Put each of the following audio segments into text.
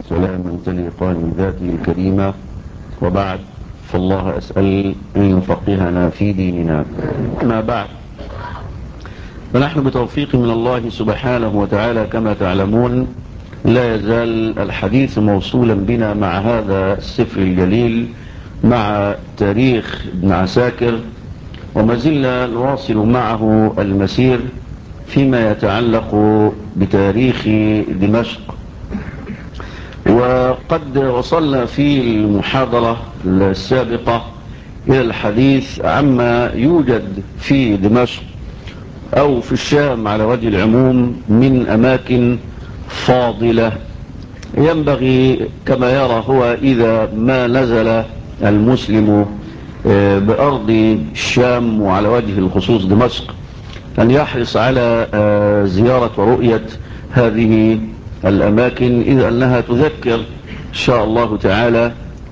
سلاما تليقا بذاته الكريمة وبعد فالله أسأل أن يفقهنا في ديننا ما بعد فنحن بتوفيق من الله سبحانه وتعالى كما تعلمون لا يزال الحديث موصولا بنا مع هذا السفر الجليل مع تاريخ ابن عساكر وما زلنا نواصل معه المسير فيما يتعلق بتاريخ دمشق وقد وصلنا في المحاضرة السابقة إلى الحديث عما يوجد في دمشق أو في الشام على وجه العموم من أماكن فاضلة ينبغي كما يرى هو إذا ما نزل المسلم بأرض الشام وعلى وجه الخصوص دمشق أن يحرص على زيارة ورؤية هذه الأماكن إذ أنها تذكر إن شاء الله تعالى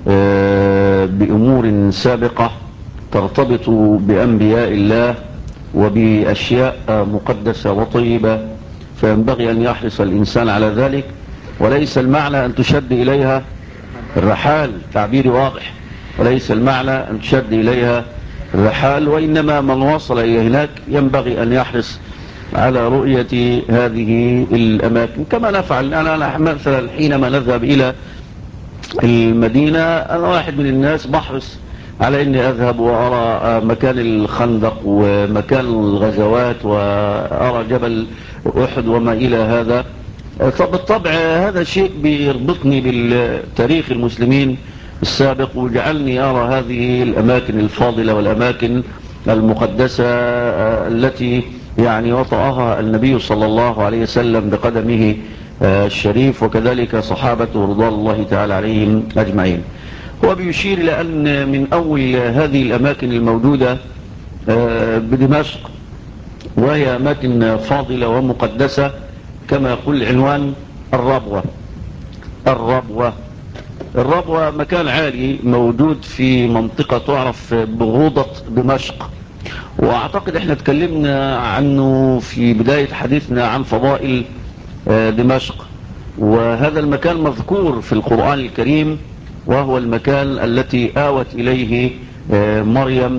بأمور سابقة ترتبط بأنبياء الله وبأشياء مقدسة وطيبة فينبغي أن يحرص الإنسان على ذلك وليس المعنى أن تشد إليها الرحال تعبيري واضح وليس المعنى أن تشد إليها الرحال وإنما من وصل إلى هناك ينبغي أن يحرص على رؤية هذه الأماكن كما نفعل أنا مثلا حينما نذهب إلى المدينة أنا واحد من الناس بحرص على أني أذهب وأرى مكان الخندق ومكان الغزوات وأرى جبل أحد وما إلى هذا فبالطبع هذا شيء بيربطني بالتاريخ المسلمين السابق وجعلني أرى هذه الأماكن الفاضلة والأماكن المقدسة التي يعني وطأها النبي صلى الله عليه وسلم بقدمه الشريف وكذلك صحابته رضوان الله تعالى عليهم أجمعين هو بيشير إلى أن من أول هذه الأماكن الموجودة بدمشق وهي أماكن فاضلة ومقدسة كما يقول العنوان الربوة الربوة الربوة مكان عالي موجود في منطقة تعرف بغوضة دمشق واعتقد احنا اتكلمنا عنه في بداية حديثنا عن فضائل دمشق وهذا المكان مذكور في القرآن الكريم وهو المكان التي آوت إليه مريم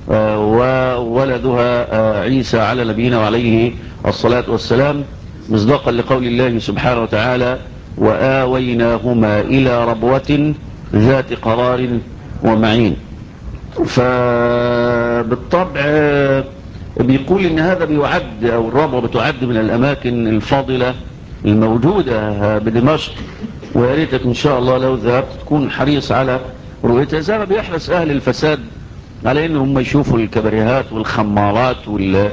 وولدها عيسى على نبينا وعليه الصلاة والسلام مصداقا لقول الله سبحانه وتعالى وآويناهما إلى ربوة ذات قرار ومعين فبالطبع بيقول ان هذا بيعد او الربوة بتعد من الاماكن الفاضلة الموجودة بدمشق وياريتك ان شاء الله لو ذهبت تكون حريص على رؤيتها زي ما بيحرص اهل الفساد على ان هم يشوفوا الكبريهات والخمارات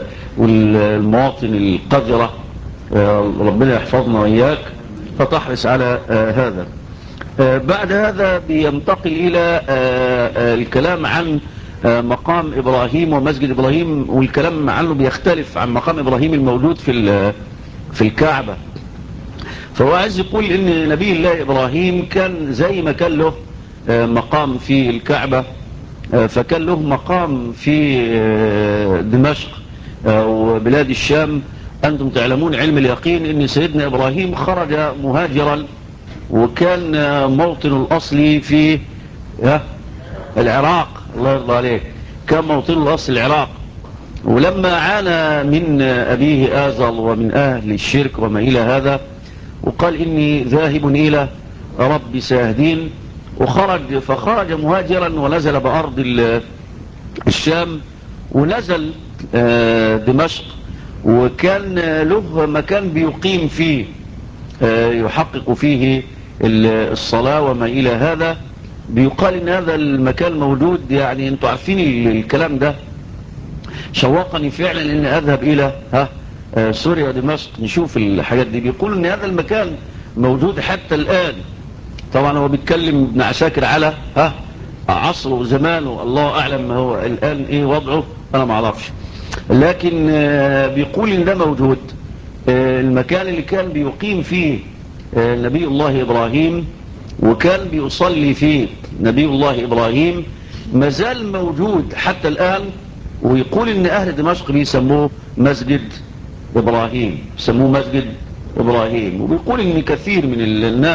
والمواطن القذرة ربنا يحفظنا وإياك فتحرص على هذا بعد هذا بينتقل إلى الكلام عن مقام إبراهيم ومسجد إبراهيم والكلام عنه بيختلف عن مقام إبراهيم الموجود في في الكعبة فهو عايز يقول إن نبي الله إبراهيم كان زي ما كان له مقام في الكعبة فكان له مقام في دمشق وبلاد الشام أنتم تعلمون علم اليقين أن سيدنا إبراهيم خرج مهاجرا وكان موطن الأصلي في العراق الله يرضى عليه كان موطن الأصل العراق ولما عانى من أبيه آزل ومن أهل الشرك وما إلى هذا وقال إني ذاهب إلى ربي سيهدين وخرج فخرج مهاجرا ونزل بأرض الشام ونزل دمشق وكان له مكان بيقيم فيه يحقق فيه الصلاة وما إلى هذا بيقال ان هذا المكان موجود يعني انتوا عارفين الكلام ده شوقني فعلا ان اذهب الى ها سوريا ودمشق نشوف الحاجات دي بيقولوا ان هذا المكان موجود حتى الان طبعا هو بيتكلم ابن عساكر على ها عصره وزمانه الله اعلم ما هو الان ايه وضعه انا ما اعرفش لكن بيقول ان ده موجود المكان اللي كان بيقيم فيه نبي الله ابراهيم وكان بيصلي فيه نبي الله ابراهيم مازال موجود حتى الان ويقول ان اهل دمشق بيسموه مسجد ابراهيم بيسموه مسجد ابراهيم وبيقول ان كثير من الناس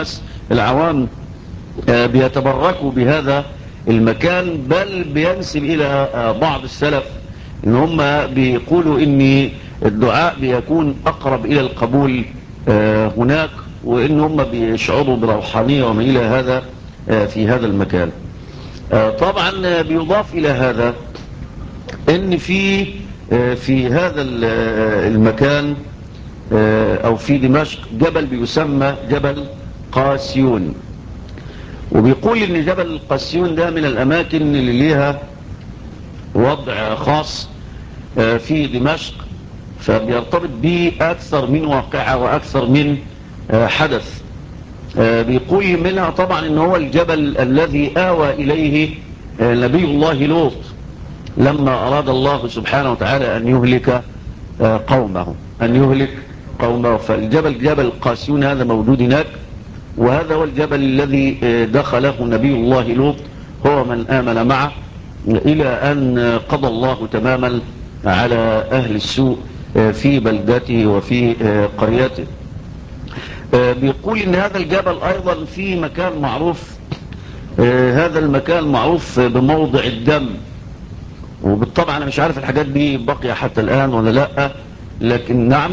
العوام بيتبركوا بهذا المكان بل بينسب إلى بعض السلف إن هم بيقولوا إن الدعاء بيكون أقرب إلى القبول هناك وإن هم بيشعروا بروحانية وما إلى هذا في هذا المكان طبعا بيضاف إلى هذا إن في في هذا المكان أو في دمشق جبل بيسمى جبل قاسيون وبيقول ان جبل القاسيون ده من الاماكن اللي ليها وضع خاص في دمشق فبيرتبط به اكثر من واقعة واكثر من حدث بيقول منها طبعا ان هو الجبل الذي آوى اليه نبي الله لوط لما اراد الله سبحانه وتعالى ان يهلك قومه ان يهلك قومه فالجبل جبل قاسيون هذا موجود هناك وهذا هو الجبل الذي دخله نبي الله لوط هو من آمن معه إلى أن قضى الله تماما على أهل السوء في بلدته وفي قريته بيقول إن هذا الجبل أيضا في مكان معروف هذا المكان معروف بموضع الدم وبالطبع أنا مش عارف الحاجات دي بقي حتى الآن ولا لا لكن نعم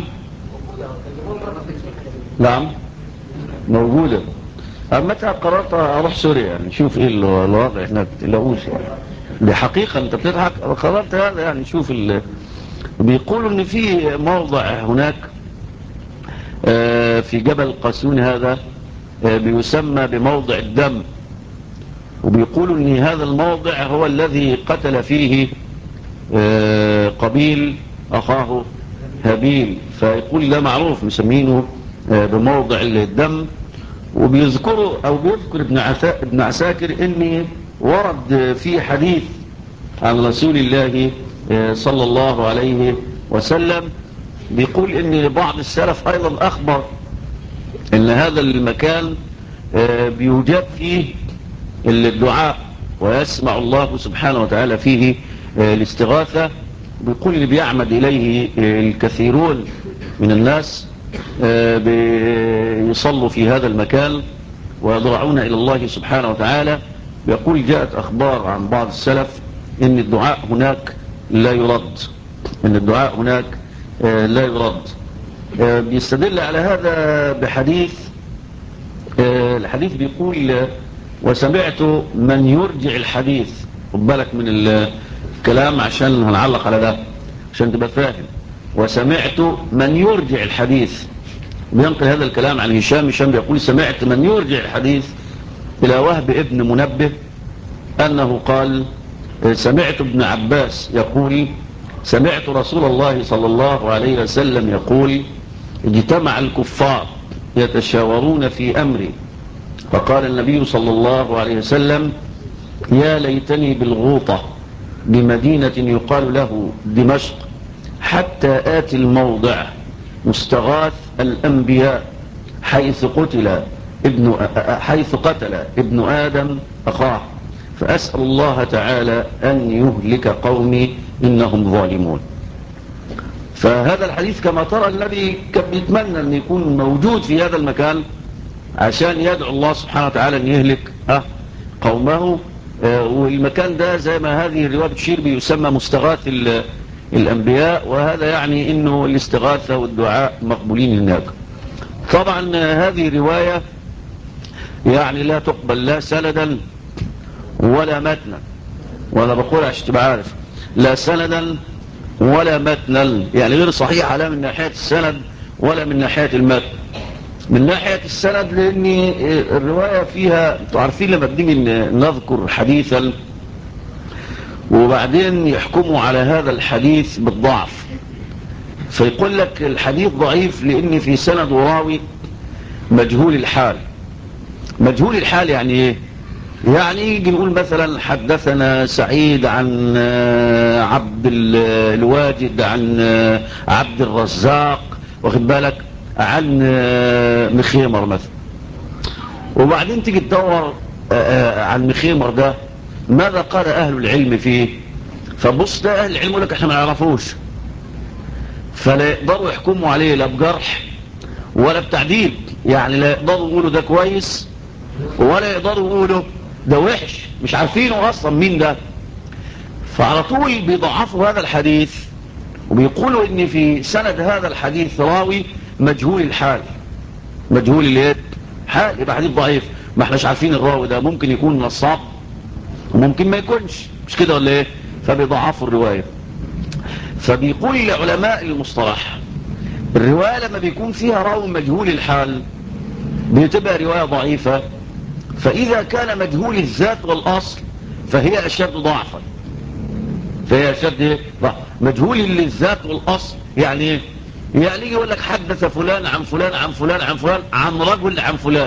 نعم موجودة متى قررت اروح سوريا يعني شوف ايه الوضع هناك تلاقوش يعني دي حقيقة انت بتضحك قررت هذا يعني شوف ال... بيقولوا ان في موضع هناك في جبل قاسون هذا بيسمى بموضع الدم وبيقولوا ان هذا الموضع هو الذي قتل فيه قبيل اخاه هابيل فيقول ده معروف مسمينه بموضع الدم وبيذكروا او بيذكر ابن ابن عساكر ان ورد في حديث عن رسول الله صلى الله عليه وسلم بيقول ان بعض السلف ايضا اخبر ان هذا المكان بيوجد فيه الدعاء ويسمع الله سبحانه وتعالى فيه الاستغاثة بيقول اللي بيعمد اليه الكثيرون من الناس بيصلوا في هذا المكان ويضرعون إلى الله سبحانه وتعالى يقول جاءت أخبار عن بعض السلف إن الدعاء هناك لا يرد إن الدعاء هناك لا يرد بيستدل على هذا بحديث الحديث بيقول وسمعت من يرجع الحديث خد بالك من الكلام عشان هنعلق على ده عشان تبقى فاهم وسمعت من يرجع الحديث بينقل هذا الكلام عن هشام هشام بيقول سمعت من يرجع الحديث إلى وهب ابن منبه أنه قال سمعت ابن عباس يقول سمعت رسول الله صلى الله عليه وسلم يقول اجتمع الكفار يتشاورون في أمري فقال النبي صلى الله عليه وسلم يا ليتني بالغوطة بمدينة يقال له دمشق حتى آتي الموضع مستغاث الأنبياء حيث قتل ابن حيث قتل ابن آدم أخاه فأسأل الله تعالى أن يهلك قومي إنهم ظالمون فهذا الحديث كما ترى الذي كان بيتمنى أن يكون موجود في هذا المكان عشان يدعو الله سبحانه وتعالى أن يهلك قومه والمكان ده زي ما هذه الرواية بتشير بيسمى مستغاث الأنبياء وهذا يعني أنه الاستغاثة والدعاء مقبولين هناك طبعا هذه رواية يعني لا تقبل لا سندا ولا متنا وانا بقول عشان تبقى عارف لا سندا ولا متنا يعني غير صحيحة لا من ناحية السند ولا من ناحية المتن من ناحية السند لأن الرواية فيها عارفين لما بنيجي نذكر حديثا وبعدين يحكموا على هذا الحديث بالضعف فيقول لك الحديث ضعيف لأن في سند وراوي مجهول الحال مجهول الحال يعني ايه يعني يجي نقول مثلا حدثنا سعيد عن عبد الواجد عن عبد الرزاق واخد بالك عن مخيمر مثلا وبعدين تيجي تدور عن مخيمر ده ماذا قال اهل العلم فيه فبص ده اهل العلم يقول لك احنا ما نعرفوش فلا يقدروا يحكموا عليه لا بجرح ولا بتعديل يعني لا يقدروا يقولوا ده كويس ولا يقدروا يقولوا ده وحش مش عارفينه اصلا مين ده فعلى طول بيضعفوا هذا الحديث وبيقولوا ان في سند هذا الحديث راوي مجهول الحال مجهول اليد حال يبقى حديث ضعيف ما احناش عارفين الراوي ده ممكن يكون نصاب وممكن ما يكونش مش كده ولا ايه فبيضعفوا الرواية فبيقول لعلماء المصطلح الرواية لما بيكون فيها راوي مجهول الحال بتبقى رواية ضعيفة فإذا كان مجهول الذات والأصل فهي أشد ضعفا فهي أشد إيه؟ ضعف مجهول الذات والأصل يعني إيه؟ يعني يقول لك حدث فلان عن فلان عن فلان عن فلان عن رجل عن فلان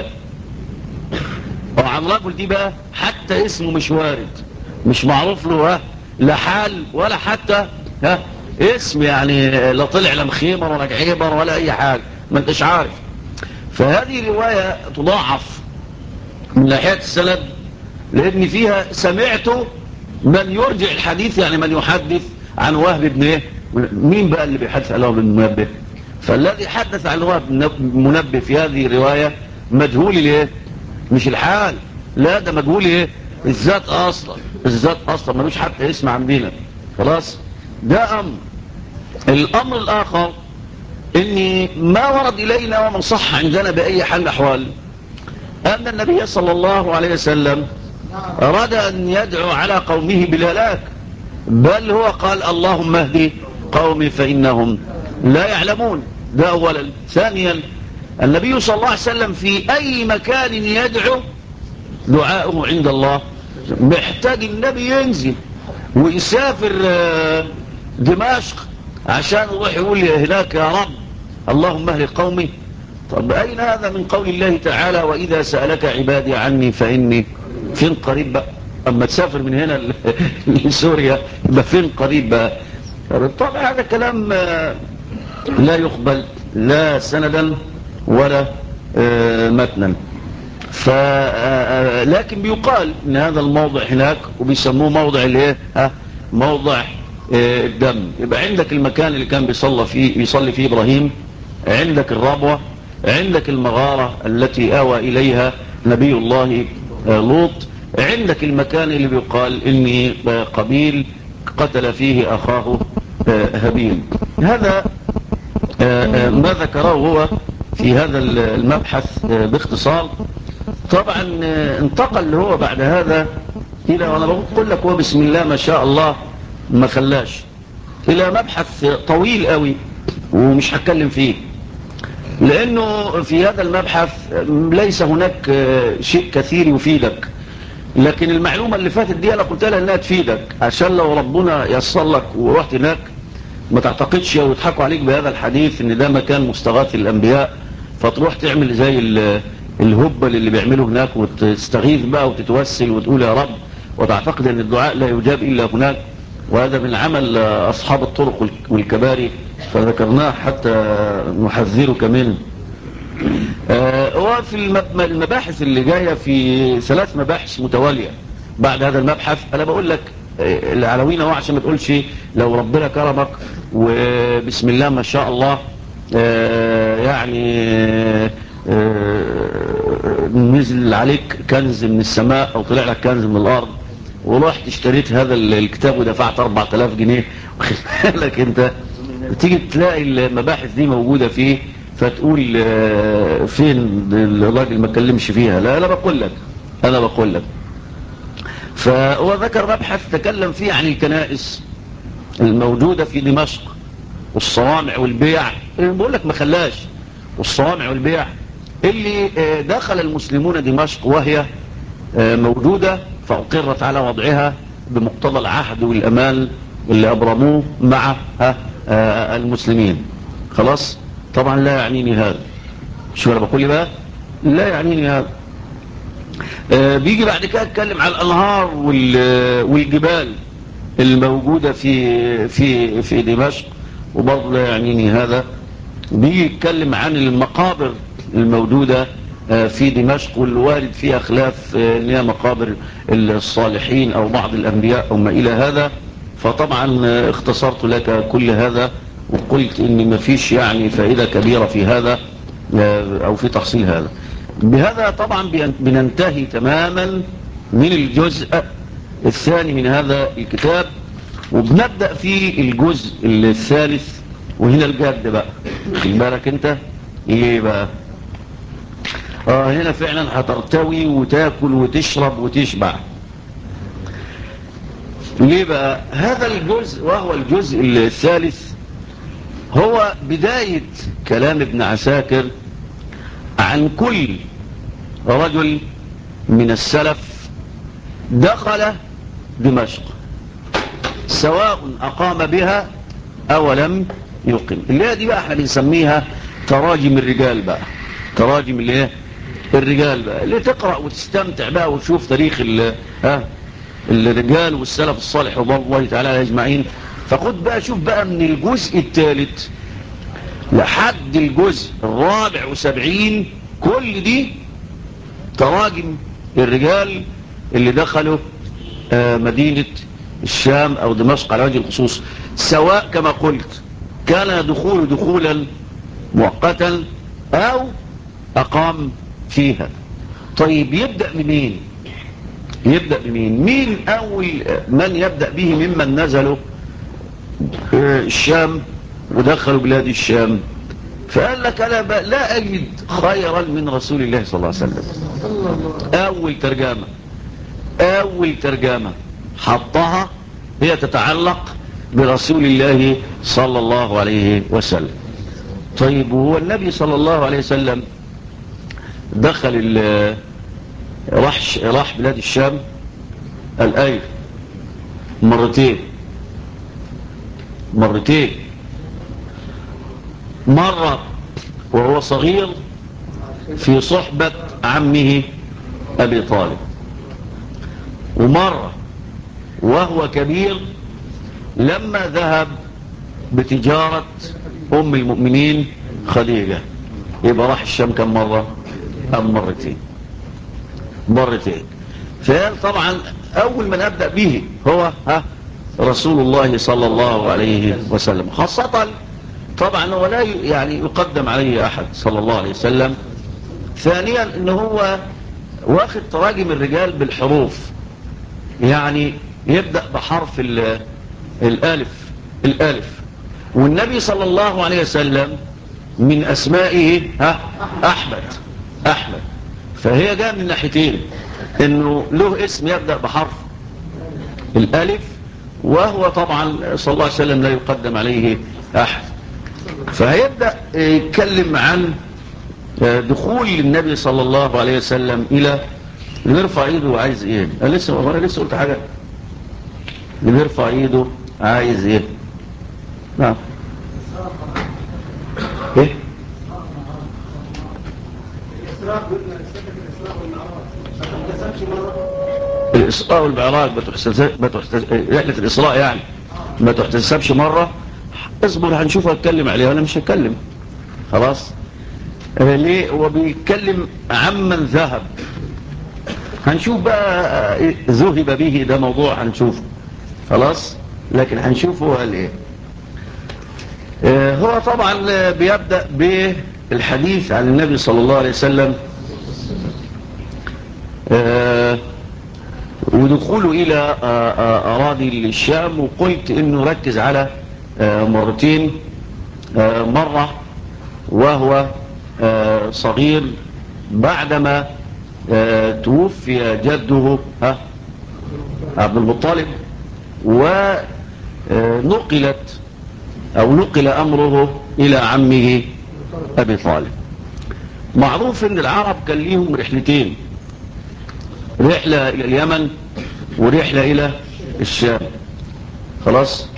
وعن رجل دي بقى حتى اسمه مش وارد مش معروف له ها لا حال ولا حتى ها اسم يعني لا طلع لا مخيمر ولا جعيبر ولا اي حاجه ما انتش عارف فهذه روايه تضاعف من ناحيه السند لان فيها سمعت من يرجع الحديث يعني من يحدث عن وهب بن ايه مين بقى اللي بيحدث عن وهب بن منبه فالذي حدث عن وهب بن منبه في هذه الروايه مجهول الايه مش الحال لا ده مجهول ايه الذات اصلا الذات اصلا ملوش حتى يسمع عندنا خلاص ده امر الامر الاخر ان ما ورد الينا ومن صح عندنا باي حال الاحوال ان النبي صلى الله عليه وسلم اراد ان يدعو على قومه بالهلاك بل هو قال اللهم اهدي قومي فانهم لا يعلمون ده اولا ثانيا النبي صلى الله عليه وسلم في اي مكان يدعو دعاؤه عند الله محتاج النبي ينزل ويسافر دمشق عشان يروح يقول هناك يا رب اللهم اهل قومي طب أين هذا من قول الله تعالى وإذا سألك عبادي عني فإني فين قريب بقى أما تسافر من هنا لسوريا يبقى فين قريب بقى طبعا هذا كلام لا يقبل لا سندا ولا متنا ف لكن بيقال ان هذا الموضع هناك وبيسموه موضع الايه ها موضع الدم يبقى عندك المكان اللي كان بيصلي فيه بيصلي فيه ابراهيم عندك الربوه عندك المغاره التي اوى اليها نبي الله لوط عندك المكان اللي بيقال ان قبيل قتل فيه اخاه هابيل هذا ما ذكره هو في هذا المبحث باختصار طبعا انتقل هو بعد هذا إلى وأنا بقول لك هو بسم الله ما شاء الله ما خلاش إلى مبحث طويل قوي ومش هتكلم فيه لأنه في هذا المبحث ليس هناك شيء كثير يفيدك لكن المعلومة اللي فاتت دي أنا قلت لها أنها تفيدك عشان لو ربنا يسر لك ورحت هناك ما تعتقدش أو يضحكوا عليك بهذا الحديث ان ده مكان مستغاث الأنبياء فتروح تعمل زي الهبل اللي بيعمله هناك وتستغيث بقى وتتوسل وتقول يا رب وتعتقد ان الدعاء لا يجاب الا هناك وهذا من عمل اصحاب الطرق والكباري فذكرناه حتى نحذرك منه وفي المباحث اللي جاية في ثلاث مباحث متوالية بعد هذا المبحث انا بقول لك العلوين هو عشان ما تقولش لو ربنا كرمك وبسم الله ما شاء الله يعني نزل عليك كنز من السماء او طلع لك كنز من الارض ورحت اشتريت هذا الكتاب ودفعت 4000 جنيه لك انت تيجي تلاقي المباحث دي موجودة فيه فتقول فين الراجل ما كلمش فيها لا انا بقول لك انا بقول لك فهو ذكر مبحث تكلم فيه عن الكنائس الموجودة في دمشق والصوامع والبيع بقول لك ما خلاش والصوامع والبيع اللي دخل المسلمون دمشق وهي موجودة فأقرت على وضعها بمقتضى العهد والأمان اللي أبرموه مع المسلمين خلاص طبعا لا يعنيني هذا شو أنا بقول بقى لا يعنيني هذا بيجي بعد كده اتكلم على الأنهار والجبال الموجودة في في في دمشق وبرضه لا يعنيني هذا بيجي يتكلم عن المقابر الموجودة في دمشق والوارد فيها خلاف ان هي مقابر الصالحين او بعض الانبياء او ما الى هذا فطبعا اختصرت لك كل هذا وقلت ان ما فيش يعني فائدة كبيرة في هذا او في تحصيل هذا بهذا طبعا بننتهي تماما من الجزء الثاني من هذا الكتاب وبنبدأ في الجزء الثالث وهنا الجد بقى خد بالك انت ايه بقى اه هنا فعلا هترتوي وتاكل وتشرب وتشبع ليه بقى هذا الجزء وهو الجزء الثالث هو بداية كلام ابن عساكر عن كل رجل من السلف دخل دمشق سواء أقام بها أو لم يقم اللي هي دي بقى احنا بنسميها تراجم الرجال بقى تراجم اللي هي الرجال بقى اللي تقرأ وتستمتع بقى وتشوف تاريخ ها الرجال والسلف الصالح وبال الله تعالى أجمعين فخد بقى شوف بقى من الجزء الثالث لحد الجزء الرابع وسبعين كل دي تراجم الرجال اللي دخلوا مدينة الشام أو دمشق على وجه الخصوص سواء كما قلت كان دخول دخولا مؤقتا أو أقام فيها طيب يبدأ منين يبدأ منين مين أول من يبدأ به ممن نزلوا الشام ودخلوا بلاد الشام فقال لك أنا لا أجد خيرا من رسول الله صلى الله عليه وسلم أول ترجمة أول ترجمة حطها هي تتعلق برسول الله صلى الله عليه وسلم طيب وهو النبي صلى الله عليه وسلم دخل راح راح بلاد الشام الآية مرتين مرتين مرة وهو صغير في صحبة عمه أبي طالب ومرة وهو كبير لما ذهب بتجارة أم المؤمنين خديجة يبقى راح الشام كم مرة أم مرتين مرتين فقال طبعا أول من أبدأ به هو ها رسول الله صلى الله عليه وسلم خاصة طبعا هو لا يعني يقدم عليه أحد صلى الله عليه وسلم ثانيا ان هو واخد تراجم الرجال بالحروف يعني يبدأ بحرف الالف الالف والنبي صلى الله عليه وسلم من اسمائه ها احمد احمد فهي جاء من ناحيتين انه له اسم يبدأ بحرف الالف وهو طبعا صلى الله عليه وسلم لا يقدم عليه احد فهيبدأ يتكلم عن دخول النبي صلى الله عليه وسلم الى اللي يرفع ايده وعايز ايه انا لسه انا لسه قلت حاجه اللي يرفع ايده عايز ايه نعم ايه الإسراء والمعراج ما تحتسب ما تحتسب رحلة الإسراء يعني ما تحتسبش مرة اصبر هنشوف هتكلم عليها أنا مش هتكلم خلاص ليه هو بيتكلم عمن ذهب هنشوف بقى ذهب به ده موضوع هنشوفه خلاص لكن هنشوفه قال ايه هو طبعا بيبدأ بالحديث عن النبي صلى الله عليه وسلم ودخوله إلى أراضي الشام وقلت إنه ركز على مرتين مرة وهو صغير بعدما توفي جده عبد المطلب ونقلت أو نقل أمره إلى عمه أبي طالب معروف أن العرب كان ليهم رحلتين رحلة إلى اليمن ورحلة إلى الشام خلاص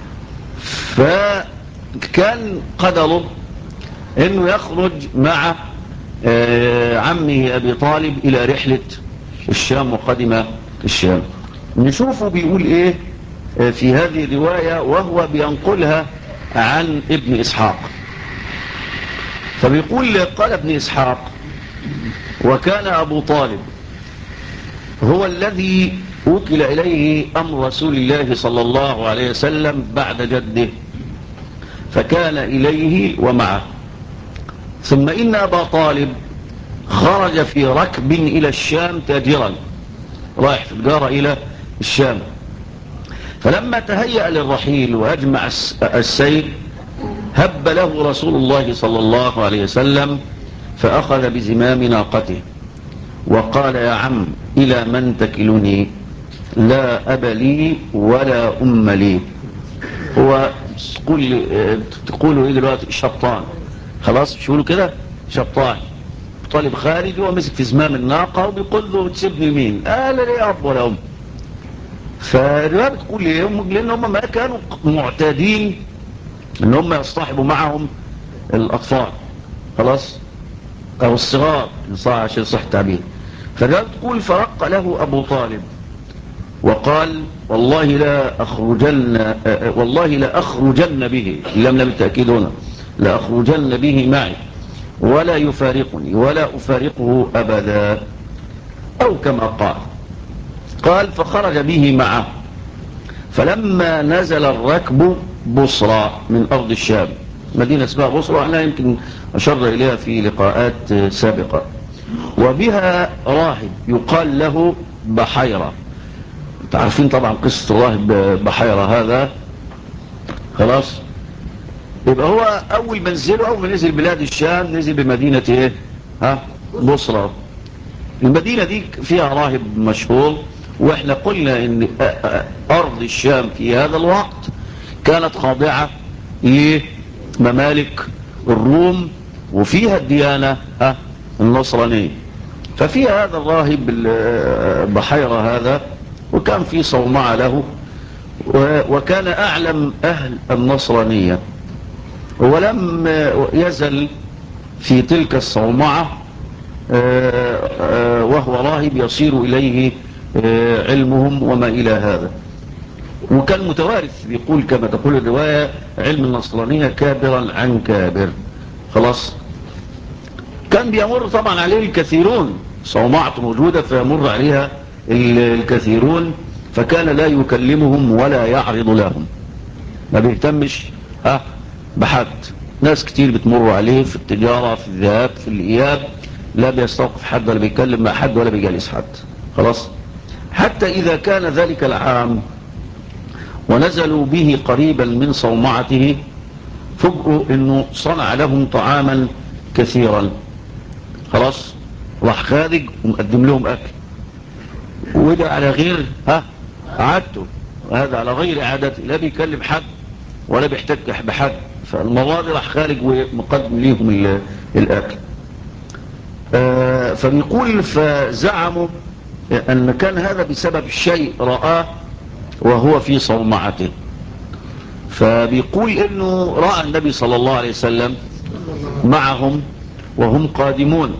فكان قدره انه يخرج مع عمه ابي طالب الى رحلة الشام وقدم الشام نشوفه بيقول ايه في هذه الرواية وهو بينقلها عن ابن اسحاق فبيقول قال ابن اسحاق وكان ابو طالب هو الذي وكل إليه أمر رسول الله صلى الله عليه وسلم بعد جده فكان إليه ومعه ثم إن أبا طالب خرج في ركب إلى الشام تاجرا رايح في تجارة إلى الشام فلما تهيأ للرحيل وأجمع السير هب له رسول الله صلى الله عليه وسلم فأخذ بزمام ناقته وقال يا عم إلى من تكلني لا أب لي ولا أم لي هو تقول تقولوا ايه دلوقتي شبطان خلاص شو له كده شبطان طالب خارج هو مسك في زمام الناقة وبيقول له تسيبني مين قال لي أب ولا أم فالرواية بتقول ليه لأن هم ما كانوا معتادين ان هم يصطحبوا معهم الأطفال خلاص أو الصغار صح عشان صح التعبير فالرواية بتقول فرق له أبو طالب وقال والله لا أخرجن والله لا أخرجن به لم لم التأكيد هنا لا أخرجن به معي ولا يفارقني ولا أفارقه أبدا أو كما قال قال فخرج به معه فلما نزل الركب بصرى من أرض الشام مدينة اسمها بصرى أنا يمكن أشر إليها في لقاءات سابقة وبها راهب يقال له بحيرة تعرفين طبعا قصة الراهب بحيرة هذا خلاص يبقى هو أول منزله أول ما نزل بلاد الشام نزل بمدينة إيه ها بصرى المدينة دي فيها راهب مشهور واحنا قلنا ان ارض الشام في هذا الوقت كانت خاضعة لممالك الروم وفيها الديانة النصرانية ففيها هذا الراهب البحيرة هذا وكان في صومعة له وكان أعلم أهل النصرانية ولم يزل في تلك الصومعة وهو راهب يصير إليه علمهم وما إلى هذا وكان متوارث بيقول كما تقول الرواية علم النصرانية كابرا عن كابر خلاص كان بيمر طبعا عليه الكثيرون صومعة موجودة فيمر عليها الكثيرون فكان لا يكلمهم ولا يعرض لهم ما بيهتمش ها بحد ناس كتير بتمر عليه في التجارة في الذهاب في الإياب لا بيستوقف حد ولا بيتكلم مع حد ولا بيجالس حد خلاص حتى إذا كان ذلك العام ونزلوا به قريبا من صومعته فجأوا انه صنع لهم طعاما كثيرا خلاص راح خارج ومقدم لهم اكل وده على غير ها عادته وهذا على غير عادته لا بيكلم حد ولا بيحتك بحد فالمرة دي راح خارج ومقدم ليهم الاكل آه فبيقول فزعموا أن كان هذا بسبب شيء رآه وهو في صومعته فبيقول انه رأى النبي صلى الله عليه وسلم معهم وهم قادمون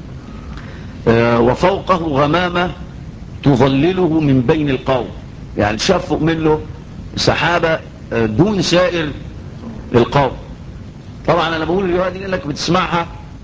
وفوقه غمامة تظلله من بين القوم يعني شاف فوق منه سحابة دون سائر القوم طبعا انا بقول الرواية دي لانك بتسمعها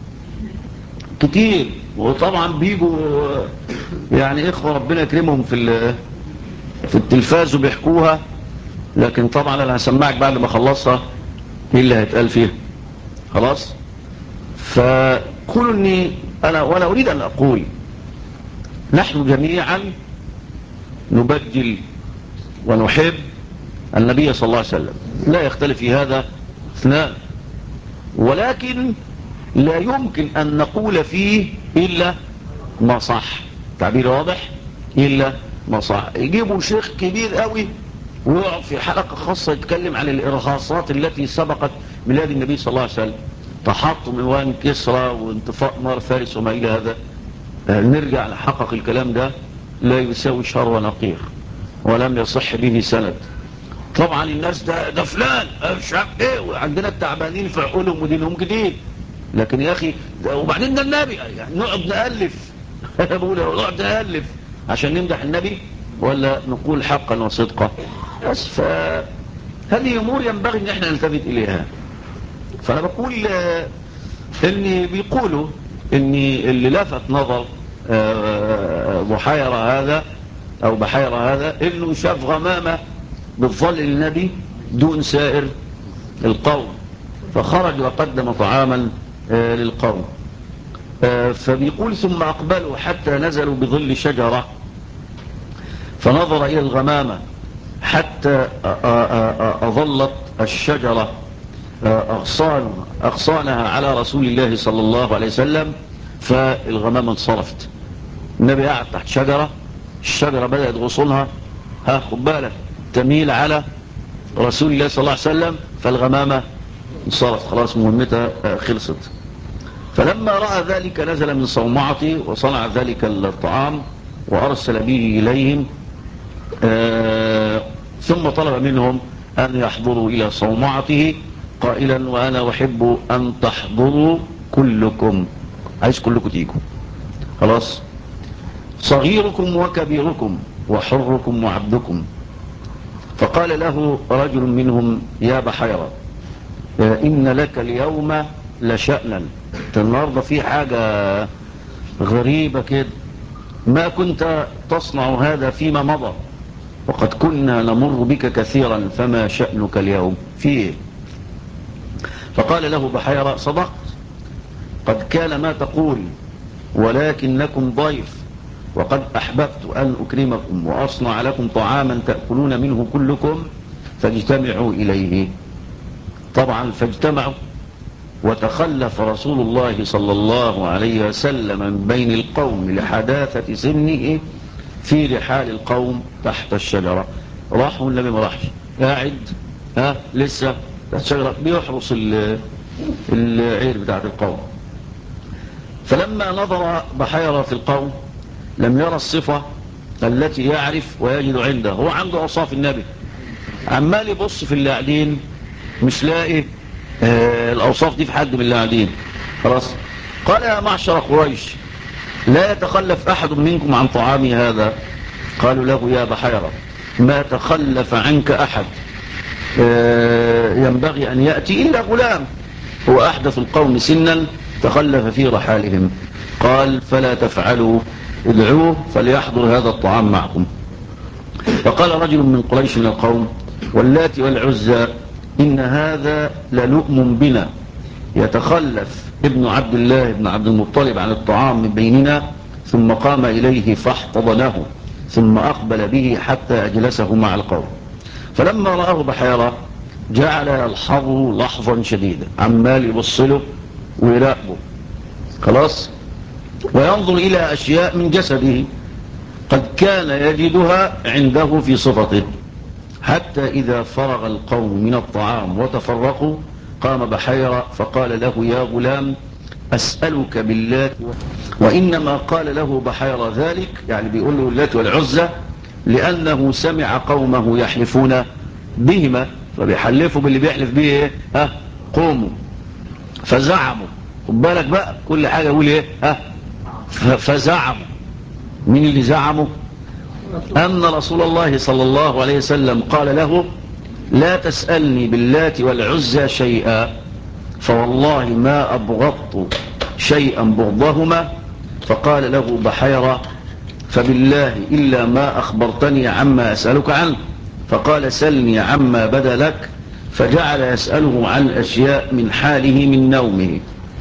كتير وطبعا بيجوا يعني اخوة ربنا يكرمهم في في التلفاز وبيحكوها لكن طبعا انا هسمعك بعد ما اخلصها ايه اللي هيتقال فيها خلاص فقولوا اني انا وانا اريد ان اقول نحن جميعا نبجل ونحب النبي صلى الله عليه وسلم لا يختلف في هذا اثنان ولكن لا يمكن ان نقول فيه الا ما صح تعبير واضح الا ما صح يجيبوا شيخ كبير قوي ويقعد في حلقة خاصة يتكلم عن الإرهاصات التي سبقت ميلاد النبي صلى الله عليه وسلم تحطم إيوان كسرى وانطفاء نار فارس وما إلى هذا نرجع لحقق الكلام ده لا يساوي شر ونقير ولم يصح به سند طبعا الناس ده, ده فلان مش عارف ايه وعندنا التعبانين في عقولهم ودينهم جديد لكن يا اخي وبعدين ده النبي يعني نقعد نألف انا بقول نقعد نألف عشان نمدح النبي ولا نقول حقا وصدقا بس فهذه امور ينبغي ان احنا نلتفت اليها فانا بقول اني بيقولوا اني اللي لفت نظر بحيرة هذا او بحيرة هذا انه شاف غمامة بتظل النبي دون سائر القوم فخرج وقدم طعاما للقوم آه، فبيقول ثم أقبلوا حتى نزلوا بظل شجرة فنظر إلى الغمامة حتى أظلت الشجرة أغصان أغصانها على رسول الله صلى الله عليه وسلم فالغمامة انصرفت النبي قاعد تحت شجرة الشجرة بدأت غصونها ها خد بالك تميل على رسول الله صلى الله عليه وسلم فالغمامة انصرفت خلاص مهمتها خلصت فلما رأى ذلك نزل من صومعته وصنع ذلك الطعام وأرسل به إليهم آه ثم طلب منهم أن يحضروا إلى صومعته قائلا وأنا أحب أن تحضروا كلكم عايز كلكم تيجوا خلاص صغيركم وكبيركم وحركم وعبدكم فقال له رجل منهم يا بحيرة إن لك اليوم لشأنا النهاردة في حاجة غريبة كده ما كنت تصنع هذا فيما مضى وقد كنا نمر بك كثيرا فما شأنك اليوم في ايه فقال له بحيرة صدقت قد كان ما تقول ولكنكم ضيف وقد أحببت أن أكرمكم وأصنع لكم طعاما تأكلون منه كلكم فاجتمعوا إليه طبعا فاجتمعوا وتخلف رسول الله صلى الله عليه وسلم من بين القوم لحداثة سنه في رحال القوم تحت الشجرة راح والنبي ما راحش قاعد ها لسه تحت الشجرة بيحرس العير بتاعت القوم فلما نظر بحيرة في القوم لم يرى الصفة التي يعرف ويجد عنده هو عنده أوصاف النبي عمال يبص في اللي قاعدين مش لاقي آه الأوصاف دي في حد من اللي قاعدين خلاص قال يا معشر قريش لا يتخلف أحد منكم عن طعامي هذا قالوا له يا بحيرة ما تخلف عنك أحد آه ينبغي أن يأتي إلا غلام هو أحدث القوم سنا تخلف في رحالهم قال فلا تفعلوا ادعوه فليحضر هذا الطعام معكم فقال رجل من قريش من القوم واللات والعزى إن هذا للؤم بنا يتخلف ابن عبد الله بن عبد المطلب عن الطعام من بيننا ثم قام إليه فاحتضنه ثم أقبل به حتى أجلسه مع القوم فلما رآه بحيرة جعل يلحظه لحظا شديدا عمال يبصله ويراقبه خلاص وينظر إلى أشياء من جسده قد كان يجدها عنده في صفته حتى إذا فرغ القوم من الطعام وتفرقوا قام بحيرة فقال له يا غلام أسألك بالله وإنما قال له بحيرة ذلك يعني بيقول له اللات والعزة لأنه سمع قومه يحلفون بهما فبيحلفوا باللي بيحلف به ايه ها قوموا فزعموا خد بالك بقى كل حاجة يقول ايه ها فزعموا مين اللي زعموا أن رسول الله صلى الله عليه وسلم قال له لا تسألني باللات والعزى شيئا فوالله ما أبغضت شيئا بغضهما فقال له بحيرة فبالله إلا ما أخبرتني عما أسألك عنه فقال سلني عما بدا لك فجعل يسأله عن أشياء من حاله من نومه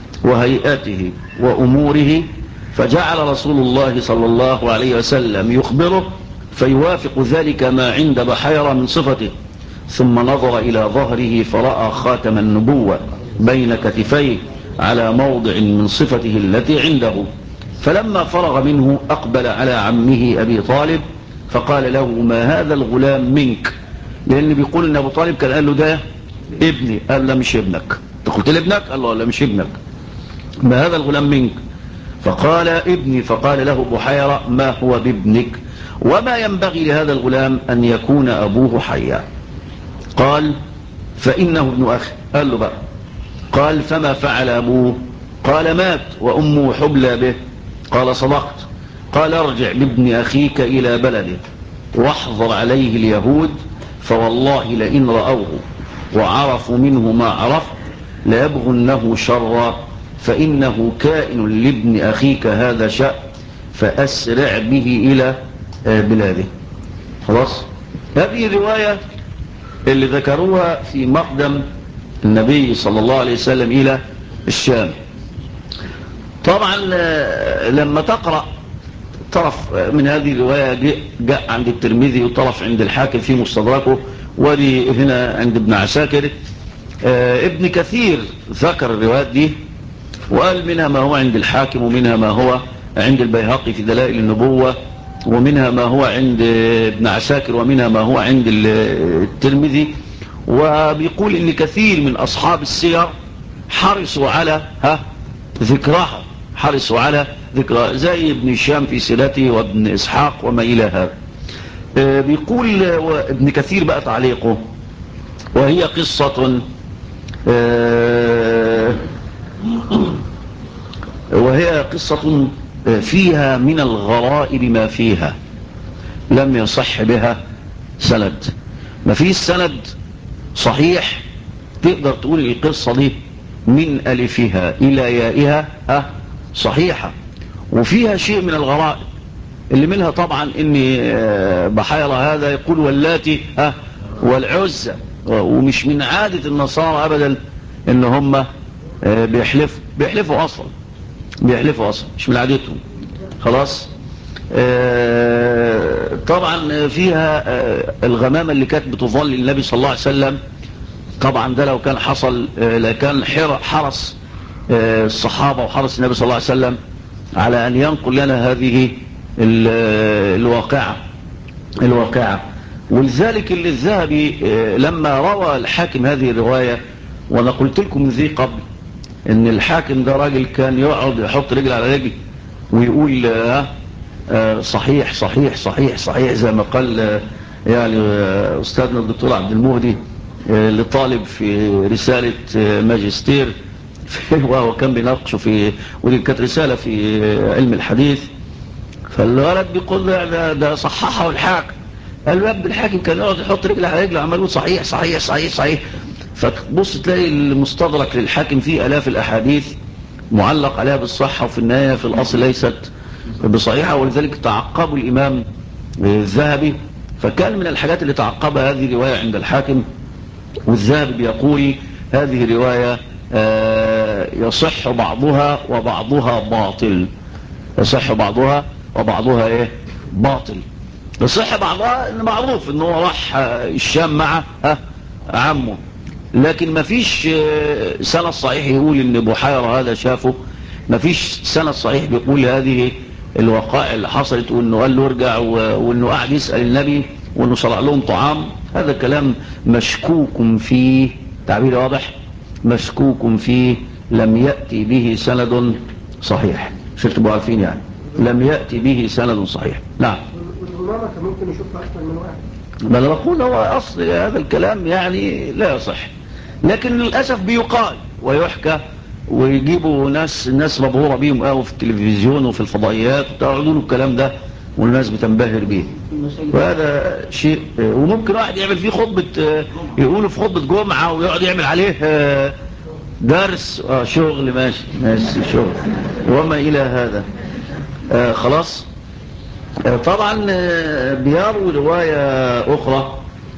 وهيئته وأموره فجعل رسول الله صلى الله عليه وسلم يخبره فيوافق ذلك ما عند بحيرة من صفته ثم نظر إلى ظهره فرأى خاتم النبوة بين كتفيه على موضع من صفته التي عنده فلما فرغ منه أقبل على عمه أبي طالب فقال له ما هذا الغلام منك لأن بيقول أن أبو طالب كان قال له ده ابني قال لا مش ابنك قلت لابنك قال له لا مش ابنك ما هذا الغلام منك فقال ابني فقال له بحيرة ما هو بابنك وما ينبغي لهذا الغلام أن يكون أبوه حيا قال فإنه ابن أخي قال له بقى قال فما فعل أبوه قال مات وأمه حبلى به قال صدقت قال ارجع بابن أخيك إلى بلده واحضر عليه اليهود فوالله لئن رأوه وعرفوا منه ما عرفت ليبغنه شرا فإنه كائن لابن أخيك هذا شأ فأسرع به إلى بلاده خلاص هذه رواية اللي ذكروها في مقدم النبي صلى الله عليه وسلم إلى الشام طبعا لما تقرأ طرف من هذه الرواية جاء عند الترمذي وطرف عند الحاكم في مستدركه ودي هنا عند ابن عساكر ابن كثير ذكر الروايات دي وقال منها ما هو عند الحاكم ومنها ما هو عند البيهقي في دلائل النبوة ومنها ما هو عند ابن عساكر ومنها ما هو عند الترمذي وبيقول ان كثير من اصحاب السير حرصوا على ها ذكرها حرصوا على ذكرى زي ابن هشام في سيرته وابن اسحاق وما الى هذا بيقول ابن كثير بقى تعليقه وهي قصة وهي قصة فيها من الغرائب ما فيها لم يصح بها سند ما فيش سند صحيح تقدر تقول القصة دي من ألفها إلى يائها ها صحيحة وفيها شيء من الغرائب اللي منها طبعا ان بحيرة هذا يقول واللاتي ها والعزة ومش من عادة النصارى ابدا ان هم بيحلفوا بيحلفوا اصلا بيحلفوا اصلا مش من عادتهم خلاص طبعا فيها الغمامة اللي كانت بتظل النبي صلى الله عليه وسلم طبعا ده لو كان حصل لكان حرص الصحابة وحرص النبي صلى الله عليه وسلم على أن ينقل لنا هذه الواقعة الواقعة ولذلك اللي الذهبي لما روى الحاكم هذه الرواية وانا قلت لكم ذي قبل ان الحاكم ده راجل كان يقعد يحط رجل على رجل ويقول صحيح صحيح صحيح صحيح زي ما قال يعني استاذنا الدكتور عبد المهدي لطالب في رسالة ماجستير وهو كان بيناقشه في ودي كانت رسالة في علم الحديث فالولد بيقول له ده, ده صححه الحاكم قال له يبدو الحاكم كان يقعد يحط رجل على رجله عمال يقول صحيح صحيح صحيح صحيح فتبص تلاقي المستدرك للحاكم فيه الاف الاحاديث معلق عليها بالصحة وفي النهاية في الاصل ليست بصحيحة ولذلك تعقبوا الامام الذهبي فكان من الحاجات اللي تعقبها هذه رواية عند الحاكم والذهبي بيقول هذه رواية يصح بعضها وبعضها باطل يصح بعضها وبعضها ايه باطل يصح بعضها ان معروف ان هو راح الشام مع ها عمه لكن ما فيش سند صحيح يقول ان بحيرة هذا شافه ما فيش سند صحيح بيقول هذه الوقائع اللي حصلت وانه قال له ارجع وانه قاعد يسأل النبي وانه صنع لهم طعام هذا كلام مشكوك فيه تعبير واضح مشكوك فيه لم يأتي به سند صحيح شفت تبقوا عارفين يعني لم يأتي به سند صحيح نعم والإمامة كان ممكن يشوفها أكثر من واحد ما انا بقول هو أصل هذا الكلام يعني لا يصح لكن للأسف بيقال ويحكى ويجيبوا ناس ناس مبهورة بيهم قوي في التلفزيون وفي الفضائيات وتعرضوا له الكلام ده والناس بتنبهر بيه وهذا شيء وممكن واحد يعمل فيه خطبة يقوله في خطبة جمعة ويقعد يعمل عليه درس آه شغل ماشي ماشي شغل وما إلى هذا آه خلاص آه طبعا آه بيروي رواية أخرى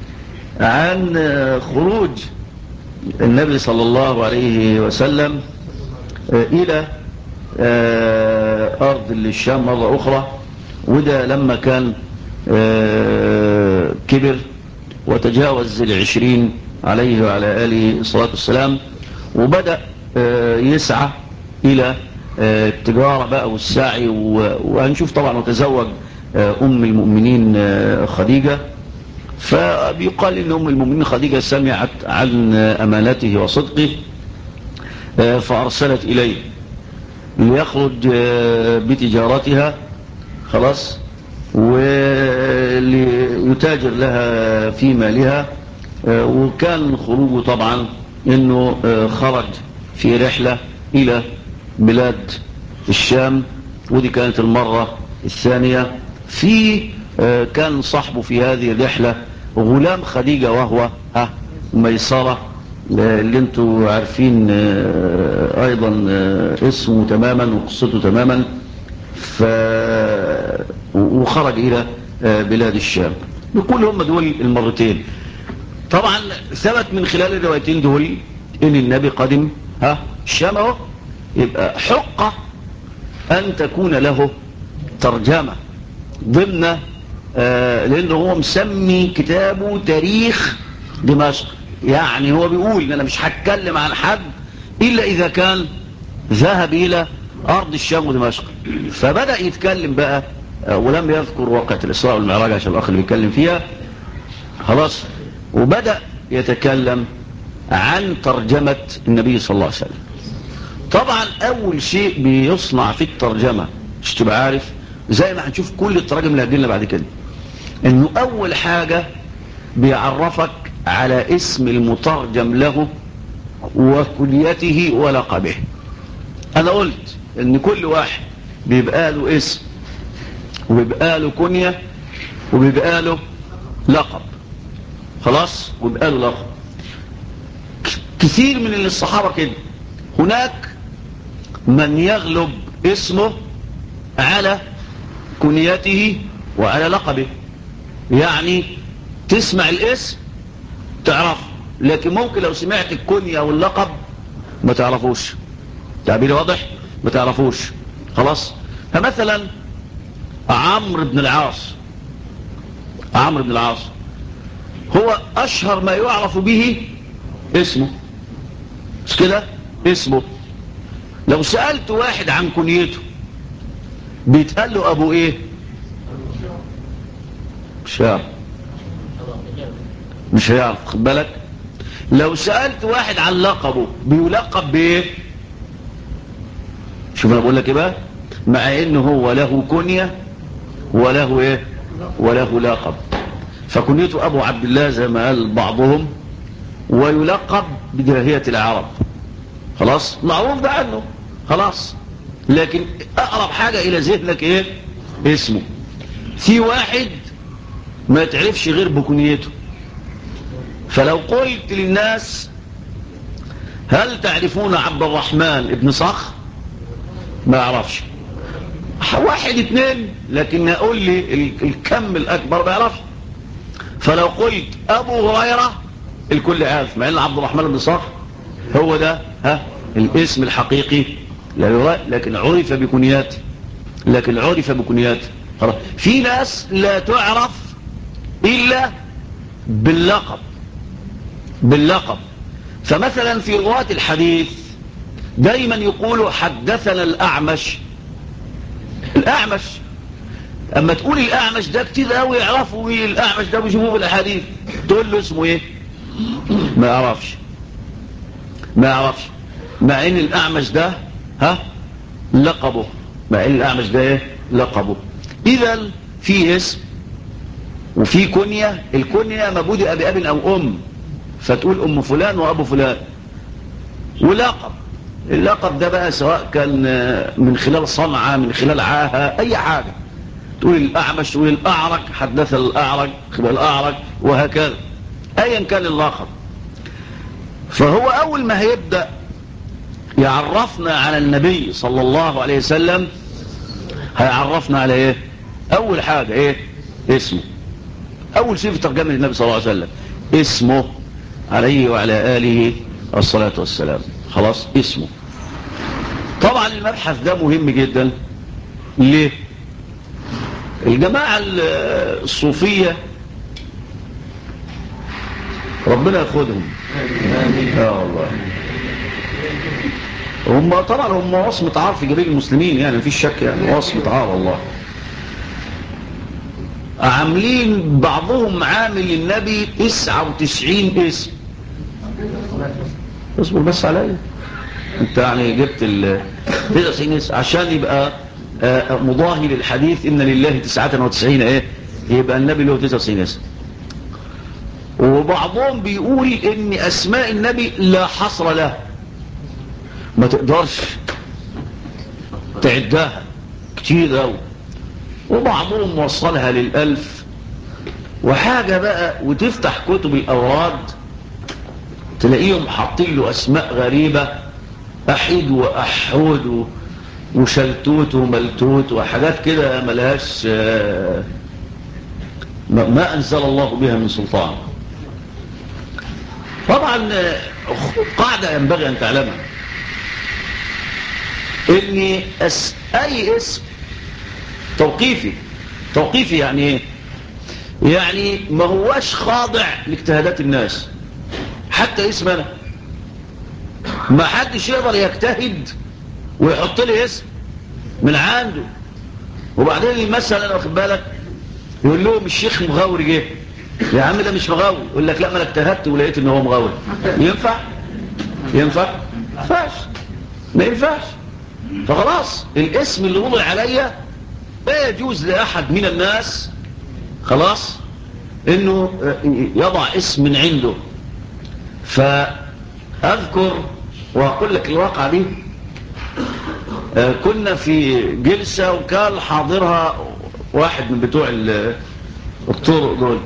عن آه خروج النبي صلى الله عليه وسلم آه إلى آه أرض الشام مرة أخرى وده لما كان آه كبر وتجاوز العشرين عليه وعلى آله الصلاة والسلام وبدأ يسعى إلى التجارة بقى والسعي وهنشوف طبعا وتزوج أم المؤمنين خديجة فبيقال إن أم المؤمنين خديجة سمعت عن أمانته وصدقه فأرسلت إليه ليخرج بتجارتها خلاص وليتاجر لها في مالها وكان خروجه طبعا انه خرج في رحلة الى بلاد الشام ودي كانت المرة الثانية في كان صاحبه في هذه الرحلة غلام خديجة وهو ها ميسرة اللي انتوا عارفين ايضا اسمه تماما وقصته تماما ف وخرج الى بلاد الشام نقول هم دول المرتين طبعا ثبت من خلال الروايتين دول ان النبي قدم ها الشام اهو يبقى حقه أن تكون له ترجمة ضمن آه لأنه هو مسمي كتابه تاريخ دمشق يعني هو بيقول إن أنا مش هتكلم عن حد إلا إذا كان ذهب إلى أرض الشام ودمشق فبدأ يتكلم بقى آه ولم يذكر وقت الإسراء والمعراج عشان الأخ اللي بيتكلم فيها خلاص وبدأ يتكلم عن ترجمة النبي صلى الله عليه وسلم طبعا أول شيء بيصنع في الترجمة مش تبقى عارف زي ما هنشوف كل التراجم اللي هتجيلنا بعد كده انه اول حاجة بيعرفك على اسم المترجم له وكليته ولقبه انا قلت ان كل واحد بيبقى له اسم وبيبقى له كنية وبيبقى له لقب خلاص وبيبقى له لقب كثير من الصحابة كده هناك من يغلب اسمه على كنيته وعلى لقبه يعني تسمع الاسم تعرف لكن ممكن لو سمعت الكنية واللقب ما تعرفوش تعبيري واضح ما تعرفوش خلاص فمثلا عمرو بن العاص عمرو بن العاص هو اشهر ما يعرف به اسمه مش كده اسمه لو سألت واحد عن كنيته بيتقال له ابو ايه مش هيعرف مش هيعرف خد بالك لو سألت واحد عن لقبه بيلقب بايه شوف انا بقول لك ايه بقى مع انه هو له كنية وله ايه وله لقب فكنيته ابو عبد الله زي ما قال بعضهم ويلقب بدهية العرب خلاص معروف ده عنه خلاص لكن اقرب حاجة الى ذهنك ايه اسمه في واحد ما تعرفش غير بكنيته فلو قلت للناس هل تعرفون عبد الرحمن ابن صخ ما اعرفش واحد اتنين لكن اقول لي الكم الاكبر ما يعرفش فلو قلت ابو هريرة الكل عارف مع ان عبد الرحمن بن صخ هو ده ها الاسم الحقيقي لا يرى لكن عرف بكنياته لكن عرف بكنياته في ناس لا تعرف إلا باللقب باللقب فمثلا في رواة الحديث دايما يقولوا حدثنا الأعمش الأعمش أما تقول الأعمش ده كتير قوي يعرفوا ايه الأعمش ده بيشوفوه في الأحاديث تقول له اسمه ايه ما يعرفش ما يعرفش مع ان الأعمش ده ها لقبه مع ان الأعمش ده ايه لقبه إذا في اسم وفي كنية الكنية ما بدأ بأب أو أم فتقول أم فلان وأبو فلان ولقب اللقب ده بقى سواء كان من خلال صنعة من خلال عاهة أي حاجة تقول الأعمش تقول الأعرج حدث الأعرج خبر الأعرج وهكذا أيا كان اللقب فهو أول ما هيبدأ يعرفنا على النبي صلى الله عليه وسلم هيعرفنا على ايه اول حاجة ايه اسمه اول شيء في ترجمة النبي صلى الله عليه وسلم اسمه عليه وعلى آله الصلاة والسلام خلاص اسمه طبعا المبحث ده مهم جدا ليه الجماعة الصوفية ربنا ياخدهم يا الله هم طبعا هم وصمة عار في جميع المسلمين يعني مفيش شك يعني وصمة عار والله عاملين بعضهم عامل النبي 99 اسم اصبر بس عليا انت يعني جبت ال 99 اسم عشان يبقى مضاهي للحديث ان لله 99 ايه يبقى النبي له 99 اسم وبعضهم بيقول ان اسماء النبي لا حصر له ما تقدرش تعدها كتير قوي وبعضهم وصلها للألف وحاجة بقى وتفتح كتب الأوراد تلاقيهم حاطين له أسماء غريبة أحيد وأحود وشلتوت وملتوت وحاجات كده ملهاش ما أنزل الله بها من سلطان طبعا قاعدة ينبغي أن تعلمها ان أس... اي اسم توقيفي توقيفي يعني ايه يعني ما هواش خاضع لاجتهادات الناس حتى اسم انا ما حدش يقدر يجتهد ويحط لي اسم من عنده وبعدين المثل انا واخد بالك يقول لهم الشيخ مغاوري جه يا عم ده مش مغاوري يقول لك لا ما انا اجتهدت ولقيت ان هو مغاوري ينفع ينفع ما ينفعش ما ينفعش فخلاص الاسم اللي وضع عليا لا يجوز لاحد من الناس خلاص انه يضع اسم من عنده فاذكر واقول لك الواقعه دي كنا في جلسة وكان حاضرها واحد من بتوع الطرق دول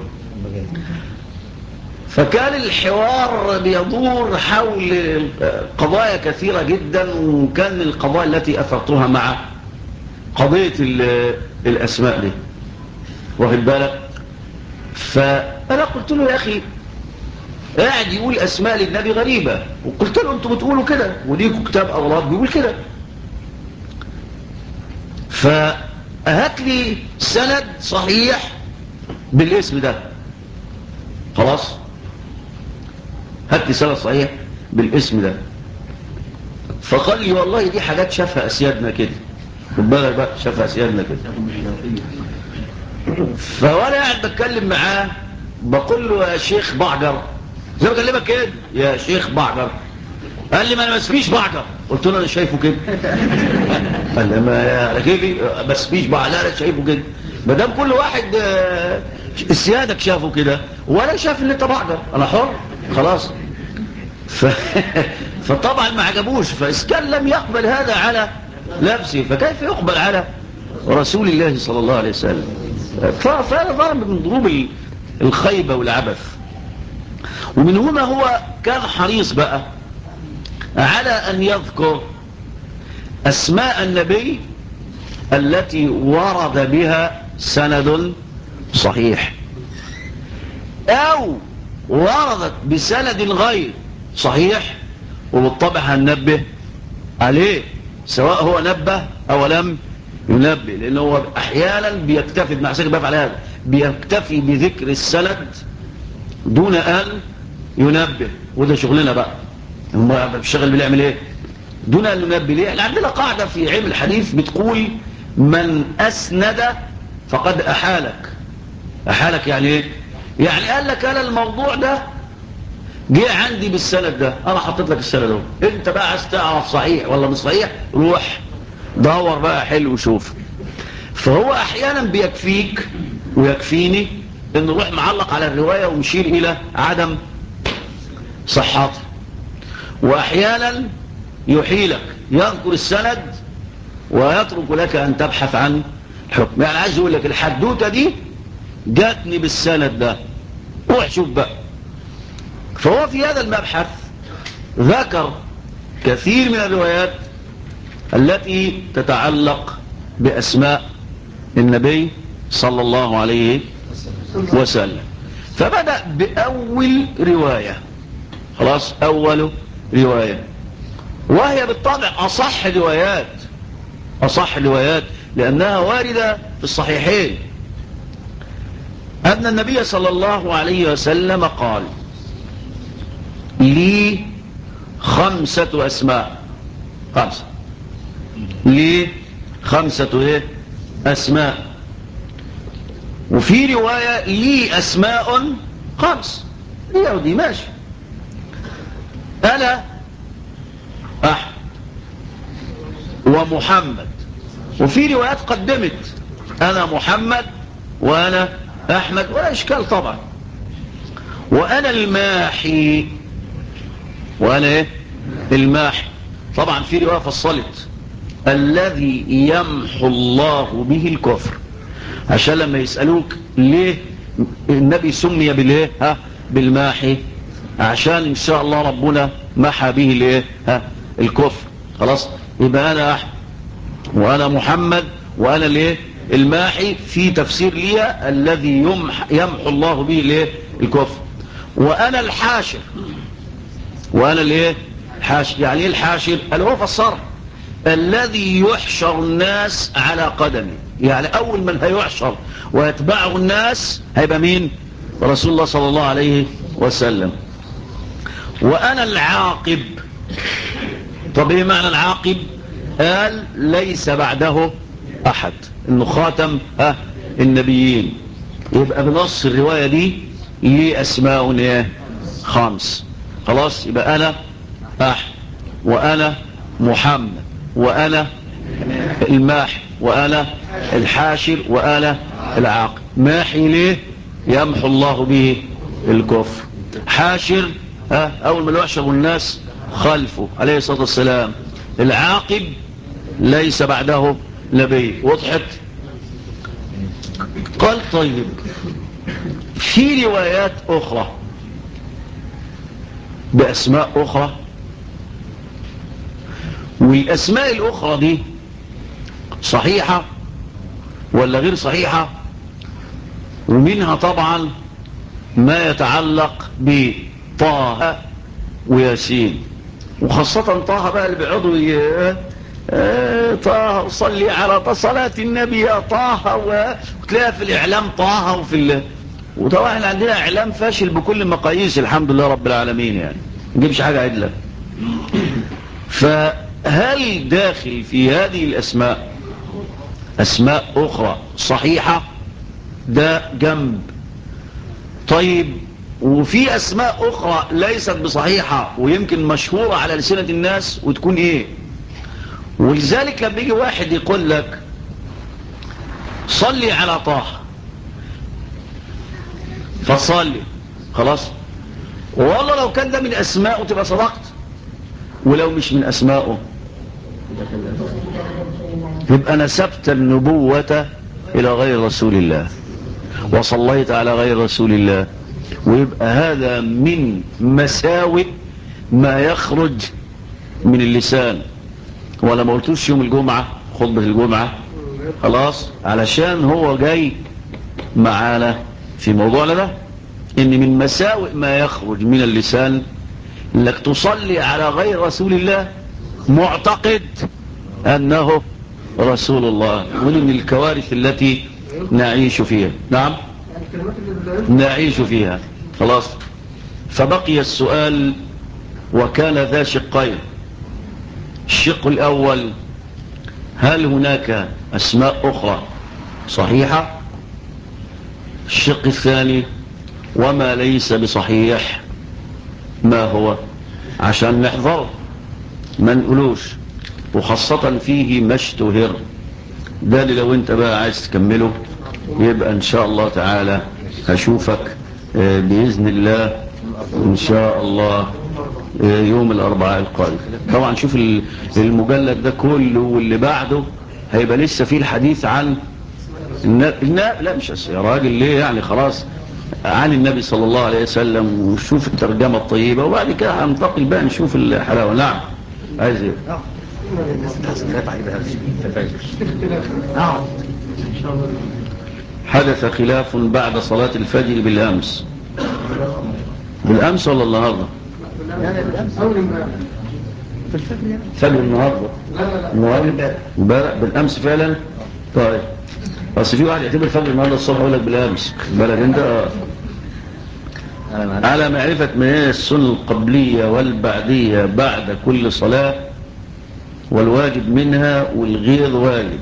فكان الحوار بيدور حول قضايا كثيرة جدا وكان القضايا التي أثرتها مع قضية الأسماء دي واخد بالك فأنا قلت له يا أخي قاعد يقول أسماء للنبي غريبة وقلت له أنتم بتقولوا كده وليكوا كتاب أغلاط بيقول كده فهات لي سند صحيح بالاسم ده خلاص هات لي سند صحيح بالاسم ده فقال لي والله دي حاجات شافها اسيادنا كده خد بالك بقى شافها اسيادنا كده فوانا قاعد بتكلم معاه بقول له يا شيخ بعجر زي ما بكلمك كده يا شيخ بعجر قال لي ما انا ما اسميش بعجر قلت له انا شايفه كده قال لي ما انا كيفي ما اسميش بعجر لا انا شايفه كده ما دام كل واحد سيادك شافه كده وانا شايف ان انت بعجر انا حر خلاص ف... فطبعا ما عجبوش فاسكان لم يقبل هذا على نفسه فكيف يقبل على رسول الله صلى الله عليه وسلم فهذا ضرب من ضروب الخيبة والعبث ومن هنا هو كان حريص بقى على أن يذكر أسماء النبي التي ورد بها سند صحيح أو وردت بسند غير صحيح وبالطبع هننبه عليه سواء هو نبه أو لم ينبه لأنه هو أحيانا بيكتفي مع سيكون بقى على هذا بيكتفي بذكر السند دون أن ينبه وده شغلنا بقى هم الشغل بيعمل ايه دون ان ننبه ليه احنا عندنا قاعده في علم الحديث بتقول من اسند فقد احالك احالك يعني ايه يعني قال لك انا الموضوع ده جه عندي بالسند ده انا حطيت لك السند ده انت بقى عايز تعرف صحيح ولا مش صحيح روح دور بقى حلو وشوف فهو احيانا بيكفيك ويكفيني ان نروح معلق على الروايه ونشير الى عدم صحتها واحيانا يحيلك يذكر السند ويترك لك ان تبحث عن حكم يعني عايز يقول لك الحدوته دي جاتني بالسند ده روح شوف بقى فهو في هذا المبحث ذكر كثير من الروايات التي تتعلق باسماء النبي صلى الله عليه وسلم فبدأ بأول رواية خلاص أول رواية وهي بالطبع أصح روايات أصح روايات لأنها واردة في الصحيحين أن النبي صلى الله عليه وسلم قال لي خمسة أسماء خمسة لي خمسة إيه؟ أسماء وفي رواية لي أسماء خمس دي ودي ماشي أنا أحمد ومحمد وفي روايات قدمت أنا محمد وأنا أحمد ولا إشكال طبعا وأنا الماحي وأنا إيه الماحي طبعا في رواية فصلت الذي يمحو الله به الكفر عشان لما يسألوك ليه النبي سمي بالايه ها بالماحي عشان ان شاء الله ربنا محى به الايه ها الكفر خلاص يبقى انا احمد وانا محمد وانا الايه الماحي في تفسير ليها الذي يمح يمحو الله به الايه الكفر وانا الحاشر وانا الايه حاشر يعني ايه الحاشر اللي هو فسرها الذي يحشر الناس على قدمه يعني أول من هيحشر ويتبعه الناس هيبقى مين رسول الله صلى الله عليه وسلم وأنا العاقب طب ايه معنى العاقب قال ليس بعده أحد إنه خاتم ها النبيين يبقى بنص الرواية دي ليه أسماء ايه خمس خلاص يبقى أنا أحد وأنا محمد وأنا الماحي وأنا الحاشر وأنا العاقل ماحي ليه يمحو الله به الكفر حاشر ها أول ما يحشر الناس خلفه عليه الصلاة والسلام العاقب ليس بعده نبي وضحت قال طيب في روايات أخرى بأسماء أخرى والأسماء الأخرى دي صحيحة ولا غير صحيحة ومنها طبعا ما يتعلق بطه وياسين وخاصة طه بقى اللي بيقعدوا اه طه صلي على صلاة النبي يا طه وتلاقيها في الإعلام طه وفي ال... وطبعا احنا عندنا إعلام فاشل بكل مقاييس الحمد لله رب العالمين يعني ما نجيبش حاجة عدلة فهل داخل في هذه الأسماء أسماء أخرى صحيحة ده جنب طيب وفي أسماء أخرى ليست بصحيحة ويمكن مشهورة على لسنة الناس وتكون إيه ولذلك لما يجي واحد يقول لك صلي على طه فصلي خلاص والله لو كان ده من أسماءه تبقى صدقت ولو مش من أسماءه يبقى نسبت النبوة إلى غير رسول الله وصليت على غير رسول الله ويبقى هذا من مساوئ ما يخرج من اللسان ولا ما قلتوش يوم الجمعة خطبة الجمعة خلاص علشان هو جاي معانا في موضوعنا ده ان من مساوئ ما يخرج من اللسان انك تصلي على غير رسول الله معتقد انه رسول الله ومن الكوارث التي نعيش فيها نعم نعيش فيها خلاص فبقي السؤال وكان ذا شقين الشق الأول هل هناك أسماء أخرى صحيحة الشق الثاني وما ليس بصحيح ما هو عشان نحذر ما نقولوش وخاصة فيه ما اشتهر ده اللي لو انت بقى عايز تكمله يبقى ان شاء الله تعالى هشوفك بإذن الله ان شاء الله يوم الاربعاء القادم طبعا شوف المجلد ده كله واللي بعده هيبقى لسه فيه الحديث عن لا, لا مش يا راجل ليه يعني خلاص عن النبي صلى الله عليه وسلم وشوف الترجمة الطيبة وبعد كده هننتقل بقى نشوف الحلاوة نعم عايز ايه حدث خلاف بعد صلاة الفجر بالأمس بالأمس ولا النهاردة فجر النهاردة النهاردة بالأمس فعلا طيب بس في واحد يعتبر فجر النهاردة الصبح يقول لك بالأمس بالك انت على معرفة من السنة القبلية والبعدية بعد كل صلاة والواجب منها والغير واجب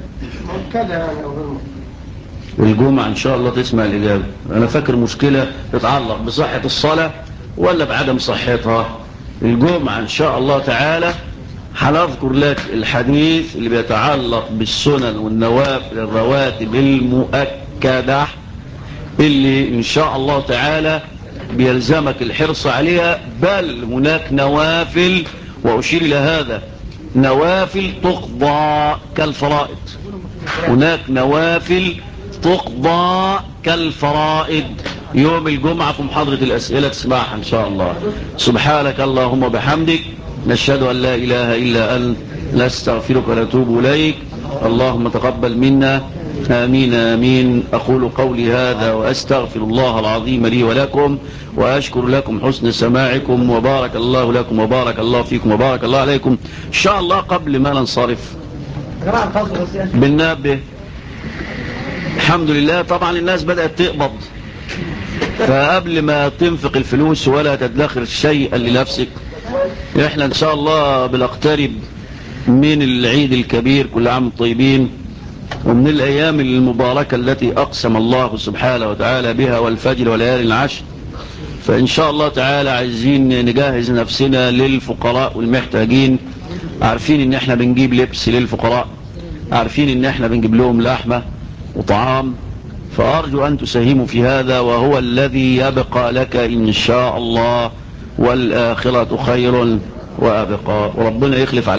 الجمعة ان شاء الله تسمع الإجابة انا فاكر مشكلة تتعلق بصحة الصلاة ولا بعدم صحتها الجمعة ان شاء الله تعالى هنذكر لك الحديث اللي بيتعلق بالسنن والنوافل الرواتب المؤكدة اللي ان شاء الله تعالى بيلزمك الحرص عليها بل هناك نوافل واشير الى هذا نوافل تقضى كالفرائض هناك نوافل تقضى كالفرائض يوم الجمعة في محاضرة الأسئلة تسمعها إن شاء الله سبحانك اللهم وبحمدك نشهد أن لا إله إلا أنت نستغفرك ونتوب إليك اللهم تقبل منا آمين آمين أقول قولي هذا وأستغفر الله العظيم لي ولكم وأشكر لكم حسن سماعكم وبارك الله لكم وبارك الله فيكم وبارك الله عليكم إن شاء الله قبل ما ننصرف بالنبه الحمد لله طبعا الناس بدأت تقبض فقبل ما تنفق الفلوس ولا تدخر شيئا لنفسك احنا ان شاء الله بنقترب من العيد الكبير كل عام طيبين ومن الايام المباركة التي اقسم الله سبحانه وتعالى بها والفجر وليالي العشر فان شاء الله تعالى عايزين نجهز نفسنا للفقراء والمحتاجين عارفين ان احنا بنجيب لبس للفقراء عارفين ان احنا بنجيب لهم لحمة وطعام فأرجو أن تساهموا في هذا وهو الذي يبقى لك إن شاء الله والآخرة خير وأبقى وربنا يخلف عليك